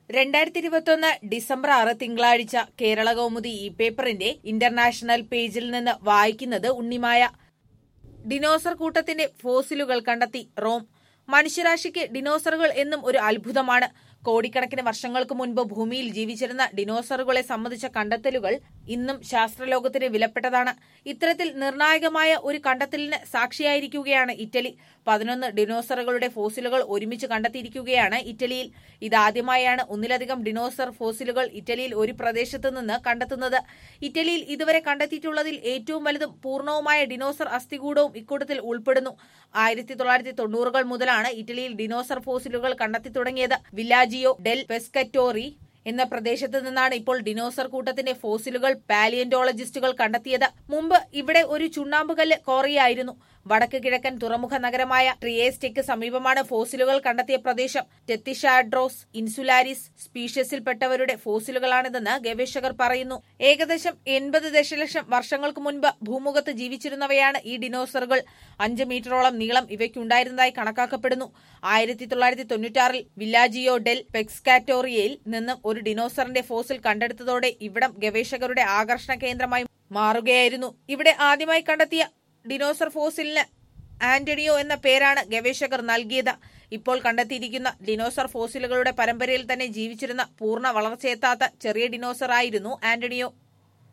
രണ്ടായിരത്തി ഇരുപത്തൊന്ന് ഡിസംബർ ആറ് തിങ്കളാഴ്ച കേരള കൗമുദി ഈ പേപ്പറിന്റെ ഇന്റർനാഷണൽ പേജിൽ നിന്ന് വായിക്കുന്നത് ഉണ്ണിമായ ഡിനോസർ കൂട്ടത്തിന്റെ ഫോസിലുകൾ കണ്ടെത്തി റോം മനുഷ്യരാശിക്ക് ഡിനോസറുകൾ എന്നും ഒരു അത്ഭുതമാണ് കോടിക്കണക്കിന് വർഷങ്ങൾക്ക് മുൻപ് ഭൂമിയിൽ ജീവിച്ചിരുന്ന ഡിനോസറുകളെ സംബന്ധിച്ച കണ്ടെത്തലുകൾ ഇന്നും ശാസ്ത്രലോകത്തിന് വിലപ്പെട്ടതാണ് ഇത്തരത്തിൽ നിർണായകമായ ഒരു കണ്ടെത്തലിന് സാക്ഷിയായിരിക്കുകയാണ് ഇറ്റലി പതിനൊന്ന് ഡിനോസറുകളുടെ ഫോസിലുകൾ ഒരുമിച്ച് കണ്ടെത്തിയിരിക്കുകയാണ് ഇറ്റലിയിൽ ഇതാദ്യമായാണ് ഒന്നിലധികം ഡിനോസർ ഫോസിലുകൾ ഇറ്റലിയിൽ ഒരു പ്രദേശത്ത് നിന്ന് കണ്ടെത്തുന്നത് ഇറ്റലിയിൽ ഇതുവരെ കണ്ടെത്തിയിട്ടുള്ളതിൽ ഏറ്റവും വലുതും പൂർണ്ണവുമായ ഡിനോസർ അസ്ഥികൂടവും ഇക്കൂട്ടത്തിൽ ഉൾപ്പെടുന്നു ആയിരത്തി തൊള്ളായിരത്തി തൊണ്ണൂറുകൾ മുതലാണ് ഇറ്റലിയിൽ ഡിനോസർ ഫോസിലുകൾ കണ്ടെത്തി തുടങ്ങിയത് വില്ലാജിയോ ഡെൽ പെസ്കറ്റോറി എന്ന പ്രദേശത്ത് നിന്നാണ് ഇപ്പോൾ ഡിനോസർ കൂട്ടത്തിന്റെ ഫോസിലുകൾ പാലിയന്റോളജിസ്റ്റുകൾ കണ്ടെത്തിയത് മുമ്പ് ഇവിടെ ഒരു ചുണ്ണാമ്പുകല്ല് കോറിയായിരുന്നു വടക്ക് കിഴക്കൻ തുറമുഖ നഗരമായ ട്രിയേസ്റ്റയ്ക്ക് സമീപമാണ് ഫോസിലുകൾ കണ്ടെത്തിയ പ്രദേശം ടെത്തിഷാഡ്രോസ് ഇൻസുലാരിസ് സ്പീഷ്യസിൽപ്പെട്ടവരുടെ ഫോസിലുകളാണിതെന്ന് ഗവേഷകർ പറയുന്നു ഏകദേശം എൺപത് ദശലക്ഷം വർഷങ്ങൾക്ക് മുൻപ് ഭൂമുഖത്ത് ജീവിച്ചിരുന്നവയാണ് ഈ ഡിനോസറുകൾ അഞ്ച് മീറ്ററോളം നീളം ഇവയ്ക്കുണ്ടായിരുന്നതായി കണക്കാക്കപ്പെടുന്നു ആയിരത്തി തൊള്ളായിരത്തി തൊണ്ണൂറ്റാറിൽ വില്ലാജിയോ ഡെൽ പെക്സ്കാറ്റോറിയയിൽ നിന്നും ഒരു ഡിനോസറിന്റെ ഫോസിൽ കണ്ടെടുത്തതോടെ ഇവിടം ഗവേഷകരുടെ ആകർഷണ കേന്ദ്രമായി മാറുകയായിരുന്നു ഇവിടെ ആദ്യമായി കണ്ടെത്തിയ ഡിനോസർ ഫോസിലിന് ആന്റണിയോ എന്ന പേരാണ് ഗവേഷകർ നൽകിയത് ഇപ്പോൾ കണ്ടെത്തിയിരിക്കുന്ന ഡിനോസർ ഫോസിലുകളുടെ പരമ്പരയിൽ തന്നെ ജീവിച്ചിരുന്ന പൂർണ്ണ വളർച്ചയെത്താത്ത ചെറിയ ഡിനോസർ ആയിരുന്നു ആന്റണിയോ